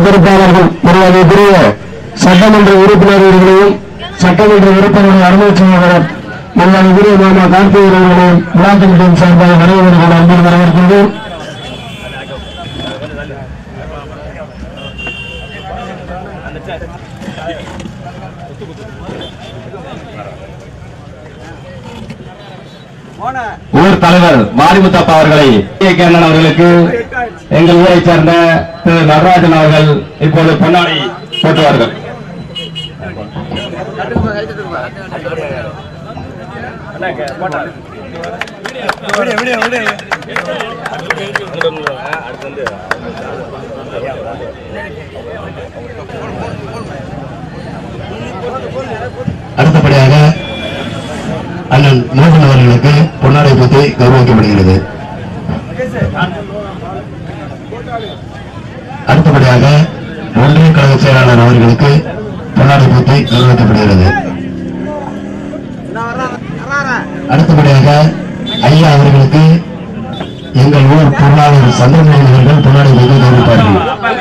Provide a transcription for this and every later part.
பொறுப்பாளர்கள் மரியாதைக்குரிய சட்டமன்ற உறுப்பினர்களையும் சட்டமன்ற உறுப்பினர்கள் அனுமதிச்சவர்கள் மரியாதைக்குரிய மாமா கார்த்திகர் அவர்களையும் விழா கமிட்டியின் சார்பாக வரவேற்கிறோம் அன்பில் வரவேற்கின்றோம் ஊர் தலைவர் மாரிமுத்தப்பா அவர்களை கேண்ணன் அவர்களுக்கு எங்கள் ஊரைச் சேர்ந்த திரு நடராஜன் அவர்கள் இப்போது பொன்னாடி போட்டுவார்கள் அடுத்தபடியாக அண்ணன் மோகன் அவர்களுக்கு பொன்னாடை பற்றி கௌரவிக்கப்படுகிறது அடுத்தபடியாக ஒன்றிய கழக செயலாளர் அவர்களுக்கு பொன்னாடை பற்றி கௌரவிக்கப்படுகிறது அடுத்தபடியாக ஐயா அவர்களுக்கு எங்கள் ஊர் பொருளாளர் சந்திரமோகன் அவர்கள் பொன்னாடை பற்றி கௌரவிப்பார்கள்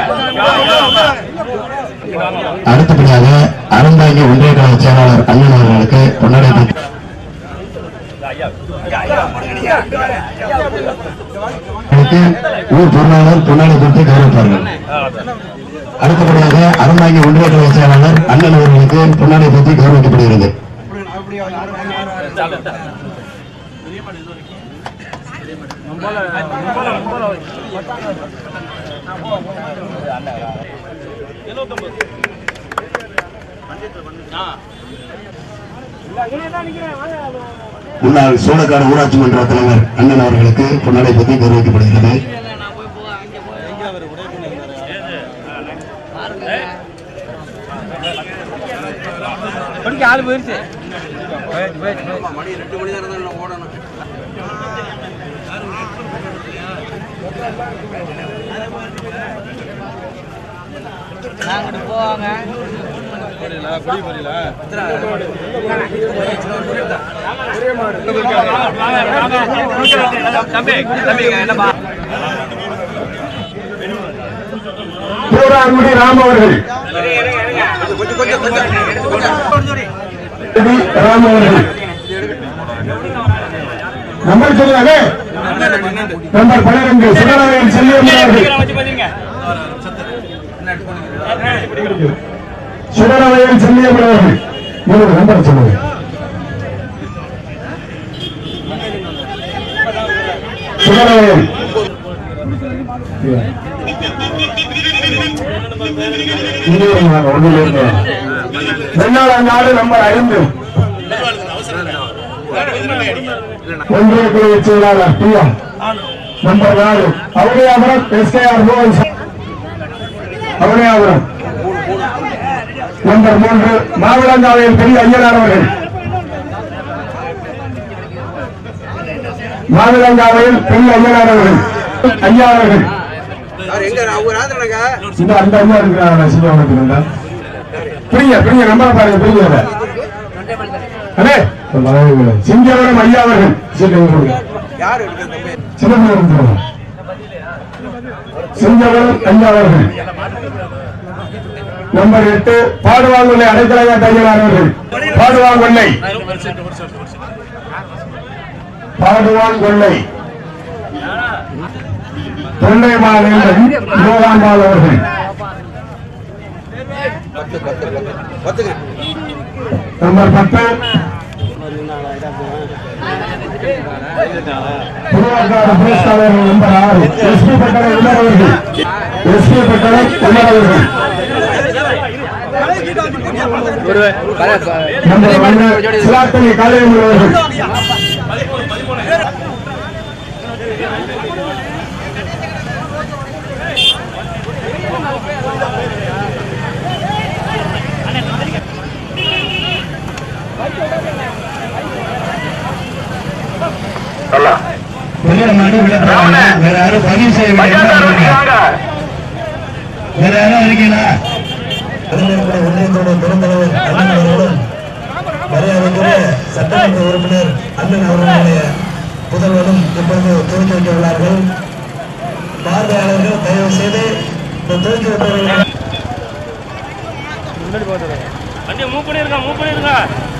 அடுத்தபடியாக அறந்தாங்கி ஒன்றிய கழக செயலாளர் அண்ணன் அவர்களுக்கு பொன்னாடை பற்றி அவர்களுக்கு ஊர் பொருளாளர் பொன்னாடை பற்றி கௌரவிப்பார்கள் அடுத்தபடியாக அறந்தாங்கி ஒன்றிய கழக செயலாளர் அண்ணன் அவர்களுக்கு பொன்னாடை பற்றி கௌரவிக்கப்படுகிறது முன்னாள் சோழக்காடு ஊராட்சி மன்ற தலைவர் அண்ணன் அவர்களுக்கு பொன்னாடை பற்றி கௌரவிக்கப்படுகிறது ஆள் போயிருச்சு நாங்கிட்டு போவாங்க தம்பி தம்பி என்னப்பா பூராங்குடி ராம் அவர்கள் டி. ராம் அவர்கள் நம்பர் சொல்லுங்க நம்பர் பன்னிரண்டு சுடரவையில் செல்லியம் அவர்கள் சுடரவையில் செல்லியம் அவர்கள் மூணு நம்பர் சொல்லுங்க சுடரவையில் வெள்ளாள நாடு நம்பர் ஐந்து ஒன்றிய குழு செயலாளர் பி எம் நம்பர் நாலு அவனியாபுரம் எஸ்கேஆர் மோகன் சா- அவனியாபுரம் நம்பர் மூன்று மாவிளங்காவையில் பெரிய ஐயனார் அவர்கள் மாவிளங்காவையில் பெரிய ஐயனார் அவர்கள் ஐயா அவர்கள் எங்க அவங்க ராத்திரங்க இந்த அந்த ஐயா இருக்கிறாங்க சிவனுக்கு இருந்தா பிரிங்க பிரிங்க நம்பர் பாருங்க பிரிங்க அதை. அண்ணே சிங்கவரம் ஐயா அவர்கள் சிவன் யாரு எடுக்கிறது தம்பி சிவபுரம் சிங்கவரம் ஐயா அவர்கள் நம்பர் எட்டு பாடுவாங்குள்ளை அடைக்கலையா தையலார் அவர்கள் பாடுவாங்குள்ளை பாடுவாங்குள்ளை தொண்டை மாநிலம் யோகாம்பாள் அவர்கள் பத்து பத்து பத்து பத்துக்கு நம்பர் பத்து திருவாக்காடு புரஸ்காரர் நம்பர் ஆறு எஸ்பி பட்டண உணர்வர்கள் எஸ்பி பட்டண உணர்வர்கள் நம்பர் ஒன்று சிலாத்தனி காலையில் உள்ளவர்கள் வெள்ளமாடு விளக்குறாங்க வேற யாரும் பதிவு செய்ய வேற யாரும் இருக்கீங்களா ஒன்றியத்தோட பெருந்தலைவர் அண்ணன் அவர்களும் மரியாதைக்குரிய சட்டமன்ற உறுப்பினர் அண்ணன் அவர்களுடைய புதல்வரும் இப்பொழுது துவக்கி வைக்க உள்ளார்கள் பார்வையாளர்கள் தயவு செய்து இந்த துவக்கி வைப்பவர்கள் முன்னாடி பார்த்து வண்டியை மூவ் பண்ணிருங்க மூவ் பண்ணிருங்க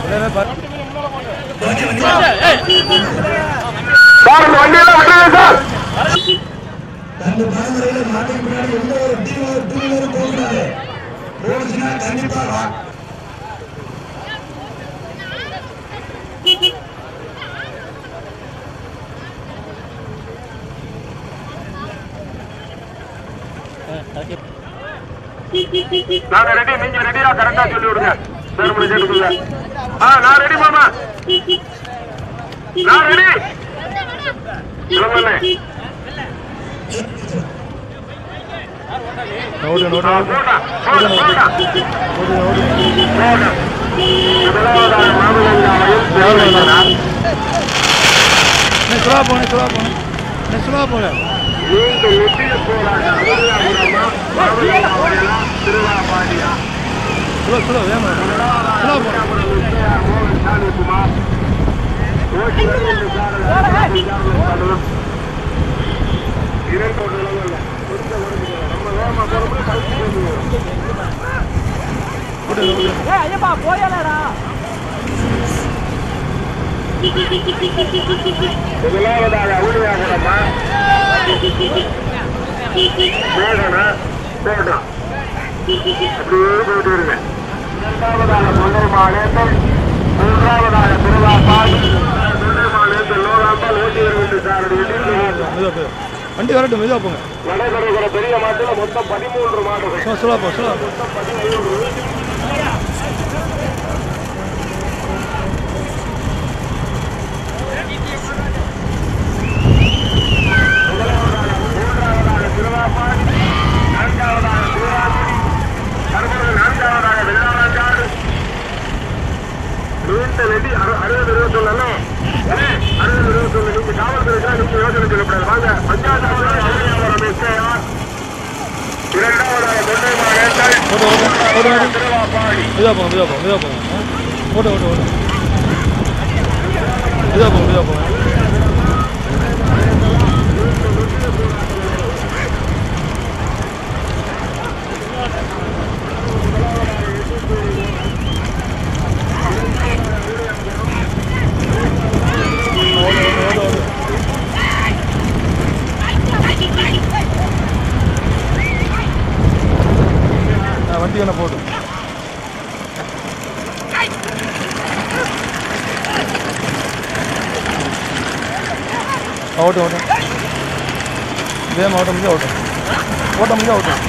அந்த பரம்பரையில மாட்டுக்கு முன்னாடி எந்த ஒரு டீ டூ வீலரும் போகக்கூடாது போச்சுன்னா கண்டிப்பா வா நாங்க ரெடி நீங்க ரெடியா கரெக்டா சொல்லி விடுங்க பெருமளை கேட்டுக்கோங்க ஆ நான் ரெடி மாமா நான் ரெடி சொல்லுங்க ஓடு ஓடு போடா போடா போடா போடா முதலாவதாக மாமல்லங்காவையும் தேவநந்தனார் சுலா போங்க சுலா போங்க சுலா போங்க நீங்க வெற்றிய போராட்டம் அருமையாபுரமா மாமல்லங்காவையா திருவாபாடியா சுலா சுலா வேமா சுலா போங்க முதலாவதாக ஊழியாகரமா மேகனா போகலாம் அப்படியே போயிட்டு இருங்க இரண்டாவதாக தொண்டை மாநிலத்தில் மூன்றாவதாக திருவாப்பால் தொண்டை மாநிலத்தில் லோகாம்பால் ஓட்டி வருகின்ற சாரதி மெதுவா போய் வண்டி வரட்டும் மெதுவா போங்க நடைபெறுகிற பெரிய மாட்டில் மொத்தம் பதிமூன்று மாடுகள் சுலா சுலா போ சுலா மூன்றாவதாக திருவாப்பால் நான்காவதாக திருவாக்குடி தற்போது நான்காவதாக வெள்ளாளக்காடு நீண்ட நெடி அறு- அறுபது இருபத்தொன்னு அறுபது இருபத்தொன்னு நீங்க காவல்துறைக்கு நீங்க யோசனை சொல்லக்கூடாது வாங்க பஞ்சாயத்து ரமேஷ் இரண்டாவதாக தொண்டை மாநிலங்கள் ஓடு ஓடு ஓடு ஓடு திருவாப்பாடி மெதுவா போங்க மெதுவா போங்க மெதுவா போங்க ஓடு ஓடு ஓடு மெதுவா போங்க மெதுவா போங்க ஓடு ஓடு ஓடு ஓடு ஆ, வண்டி வேணா போடு ஓட்டும் ஓட்டும் வேகம் ஓட்ட முடியாது ஓட்டும் ஓட்ட முடியாது ஓட்டும்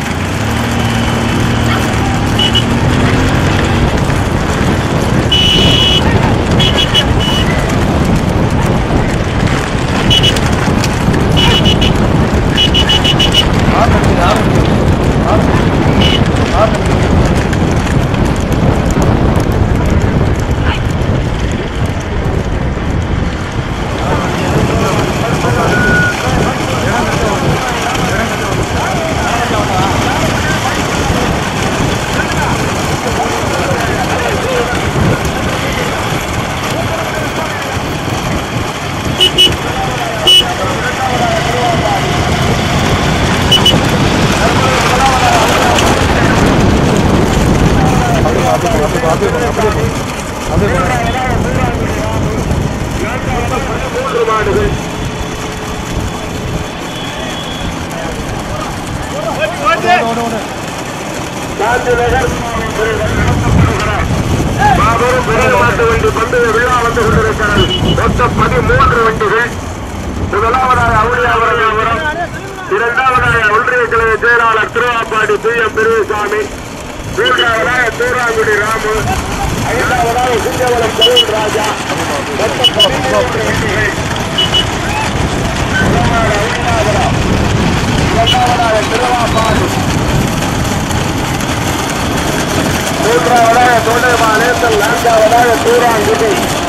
ஆறு மணிக்கு ஆறு மணிக்கு ஆறு மணிக்கு ஆறு மணிக்கு அப்படியே போங்க அப்படியே போங்க அப்படியே போங்க அப்படியே போங்க மூன்று மாடுகள் ஓடு ஓடு ஓடு காந்திநகர் மாபெரும் பெரிய மாட்டு வண்டி பந்தய விழா வந்து கொண்டிருக்கிறது மொத்தம் பதிமூன்று வண்டிகள் முதலாவதாக அவுளியாபுரம் இரண்டாவதாக ஒன்றிய கிழமை செயலாளர் திருவாப்பாடி பி எம் பெரியசாமி மூன்றாவதாக தூராங்குடி ராமு ஐந்தாவதாக சிங்கவரம் கரூர் ராஜா மொத்தம் பதிமூன்று வண்டிகள் முதலாவதாக அவுளியாபுரம் இரண்டாவதாக திருவாப்பாடி மூன்றாவதாக தொண்டைமானேசல் நான்காவதாக தூராங்குடி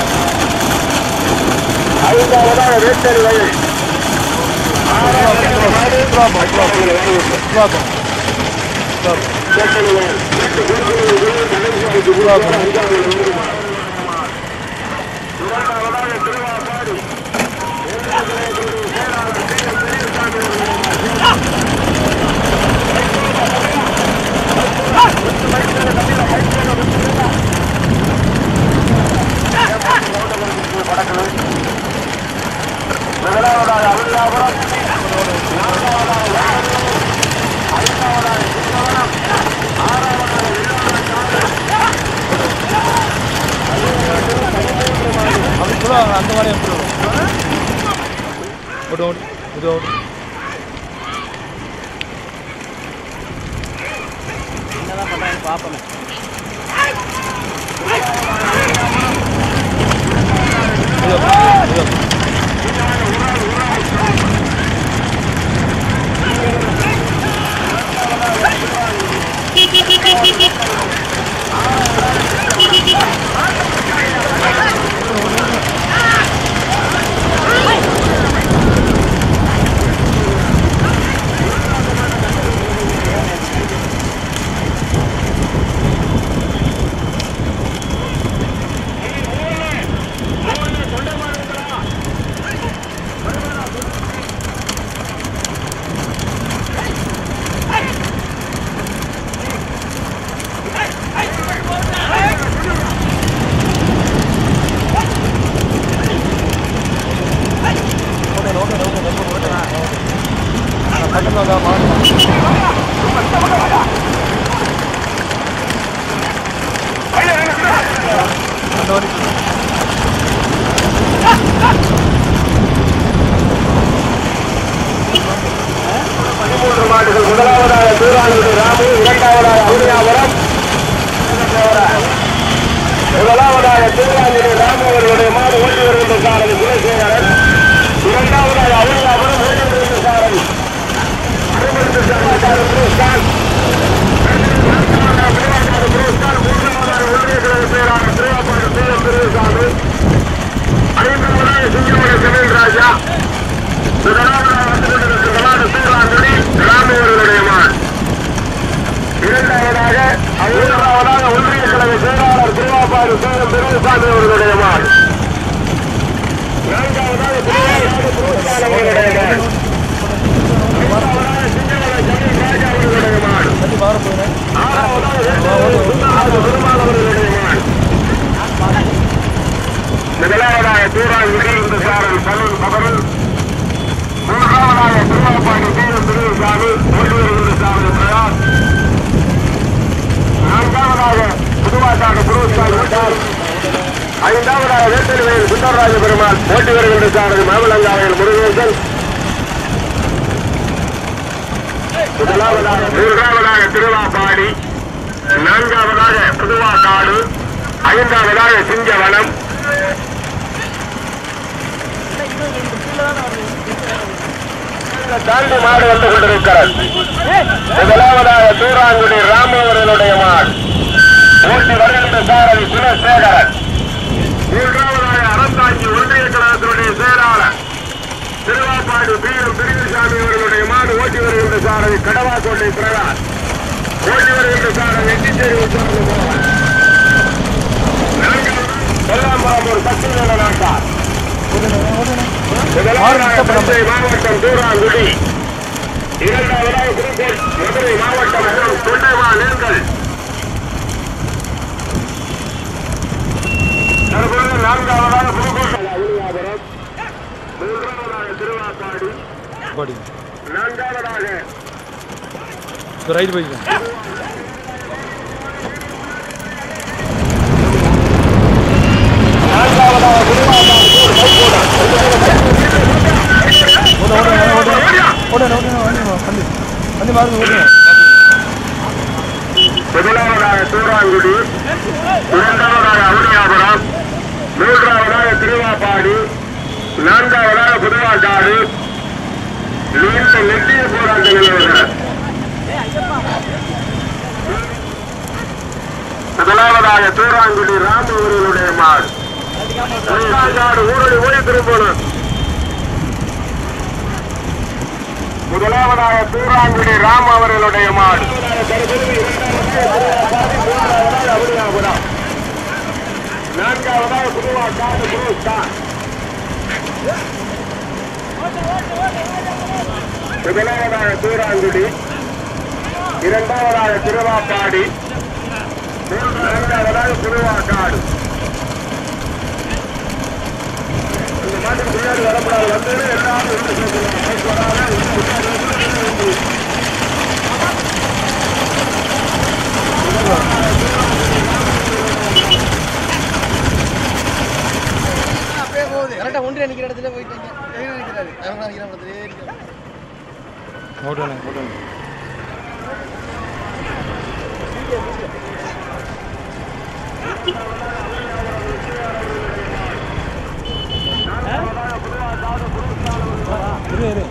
ஐந்தாவதாக வேட்டரி வயல் ஆறாவதாக மாடு பத்தாவது வயல். வா போங்க வேட்டரி வயல். எட்டு குருகுரு குரு கணேசனுக்கு குரு அஞ்சாவது நூறு மாடு. இரண்டாவதாக திருவாப்பாடி அப்படி சொல்லுவாங்க அந்த மாதிரி சொல்லுவோம் ஓட்டு ஓட்டு இது ஓட்டு பக்கத்தில் வந்தா மாட்டோம் அந்த வண்டி பதிமூன்று மாடுகள் முதலாவதாக தூரானுடைய ராமு இரண்டாவதாக அவுனியாபுரம் முதலாவதாக தூரானுடைய ராமு அவர்களுடைய மாடு ஓட்டி வருகின்ற சாரதி குலசேகரன் இரண்டாவதாக அவுனியாபுரம் ஓட்டி வருகின்ற சாரதி அறுபத்து சாரதி சாரதி புரஸ்கான் புரஸ்கான் மூன்றாவதாக ஒன்றிய கழக செயலாளர் திருவாப்பாடு சேலம் பெரியசாமி ஐந்தாவதாக சிங்கமலை செந்தில் ராஜா முதலாவதாக வந்து கொண்டிருக்கிறவரான சூறாங்குடி ராமவர்களுடைய மான் இரண்டாவதாக மூன்றாவதாக ஒன்றிய கழக செயலாளர் திருவாப்பாடு சேலம் பெரியசாமி அவர்களுடைய மான் நான்காவதாக திருவாரூர் புரோஸ்கான் அவர்களுடைய மான் ஐந்தாவதாக சிங்கமலை ஜமீன் ராஜா அவர்களுடைய மான் வண்டி மாற போகிறேன் ஆறாவதாக வேட்டூர் சுந்தரராஜ பெருமாள் அவர்களுடைய மான் முதலாவதாக தூராங்குடி இந்த சாரல் பலன் பகவல் மூன்றாவதாக திருவாப்பாடி தீரம் திருவிசாமி ஒன்று வருகின்ற சாமி பிரயாஸ் நான்காவதாக புதுவாக்காக புருவஸ்கால் விட்டார் ஐந்தாவதாக வேட்டலிவேல் சுந்தரராஜ பெருமாள் ஓட்டி வருகின்ற சாரதி மாமலங்காவையில் முருகேசன் முதலாவதாக மூன்றாவதாக திருவாப்பாடி நான்காவதாக புதுவாக்காடு ஐந்தாவதாக சிங்கவனம் தாண்டி மாடு வந்து கொண்டிருக்கிறது முதலாவதாக தூராங்குடி ராமு அவர்களுடைய மாடு ஊட்டி வருகின்ற சாரதி குலசேகரன் மூன்றாவதாக அறந்தாங்கி ஒன்றிய கழகத்தினுடைய செயலாளர் திருவாப்பாடு பீரம் பிரிவுசாமி அவர்களுடைய மாடு ஓட்டி வருகின்ற சாரதி கடவாக்கோட்டை பிரகாஷ் ஓட்டி வருகின்ற சாரதி எட்டிச்சேரி உற்சாக மோகன் கொல்லாம்பரம் ஒரு சக்தி வேலை நாட்டார் முதலாவதாக தஞ்சை மாவட்டம் தூராங்குடி இரண்டாவதாக புதுக்கோட்டை மதுரை மாவட்டம் மூலம் தொண்டைமா நீங்கள் தற்பொழுது நான்காவதாக புதுக்கோட்டை அவுளியாபுரம் மூன்றாவதாக திருவாப்பாடி பாடி நான்காவதாக ரைடு போய்க்கலாம் நான்காவதாக திருவாப்பாடி ஓட ஓட ஓட ஓட ஓட வண்டி வண்டி மாறுங்க ஓடுங்க முதலாவதாக சூறாங்குடி இரண்டாவதாக அவுனியாபுரம் மூன்றாவதாக திருவாப்பாடி நான்காவதாக புதுவாக்காடு நீண்ட நெட்டிய போராட்ட நிலவரம் முதலாவதாக சூறாங்குடி ராம அவர்களுடைய மாடு இரண்டாவது ஊரடி ஓடி திரும்பணும் முதலாவதாக தூராங்குடி ராம் அவர்களுடைய மாடு அபுதாபுரம் நான்காவதாக புதுவா காடு புரோஸ்தான் முதலாவதாக தூராங்குடி இரண்டாவதாக திருவாப்பாடி மூன்றாவதாக புதுவாக்காடு இந்த மாட்டுக்கு பின்னாடி வரக்கூடாது வந்து எல்லாரும் உள்ள சேர்த்துக்கணும். பைக் வராத, உள்ள உட்காரு, உள்ள உட்காரு. அப்படியே போகுது கரெக்டா ஒன்றிய நிக்கிற இடத்துல போயிட்டு நிக்கிறாரு நிக்கிற இடத்துல ஓட்டணும் ஓட்டணும் இரு இரு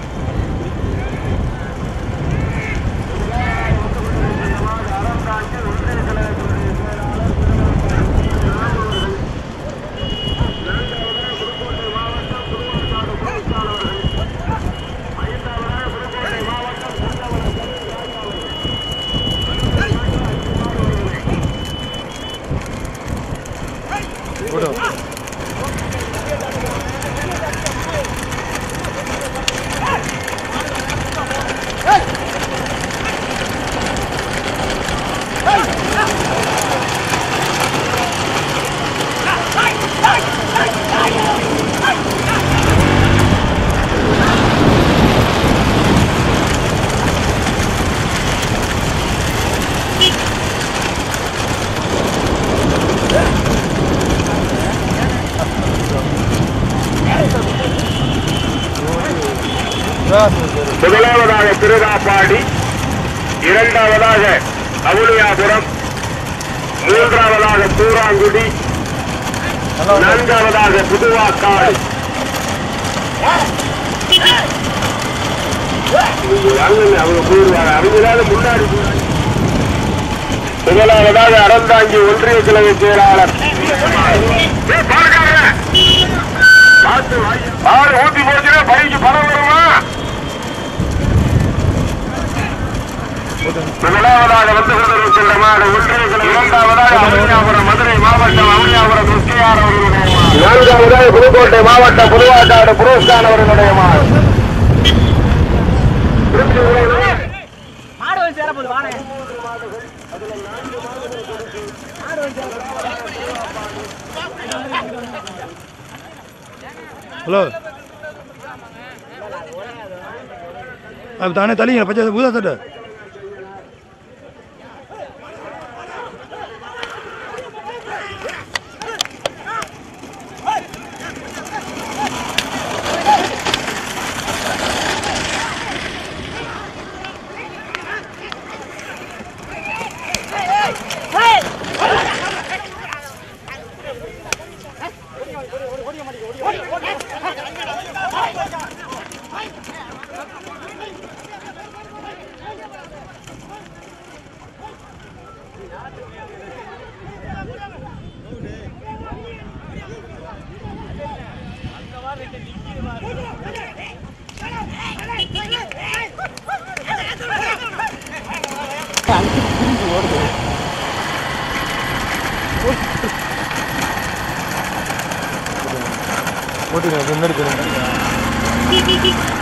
ஓடு முதலாவதாக திருகாப்பாடி இரண்டாவதாக அவுளியாபுரம் மூன்றாவதாக பூராங்குடி நான்காவதாக புதுவாக்காடு நீங்க அவங்க போயிருவாங்க அவங்க ஏதாவது முன்னாடி போறாங்க. முதலாவதாக அறந்தாங்கி ஒன்றிய கிழமை செயலாளர் ஏய், பாருக்காரரே. பார்த்து வாங்க. பாரு ஊத்தி போச்சுன்னா பைக்கு பணம் வருமா முதலாவதாக வந்து கொண்டிருக்கின்ற மாடு ஒன்றிய கிழமை இரண்டாவதாக அவுளியாபுரம் மதுரை மாவட்டம் அவுளியாபுரம் முக்கியார் அவர்களுடைய மாடு நான்காவதாக புதுக்கோட்டை மாவட்டம் புதுவாக்காடு புரோஸ்கான் அவர்களுடைய மாடு திருப்பி வருகிறேன். ஹலோ அது தானே தள்ளிங்க பச்சை பூதா சட்டை ஓட்டுங்க முன்னாடி போயிருங்க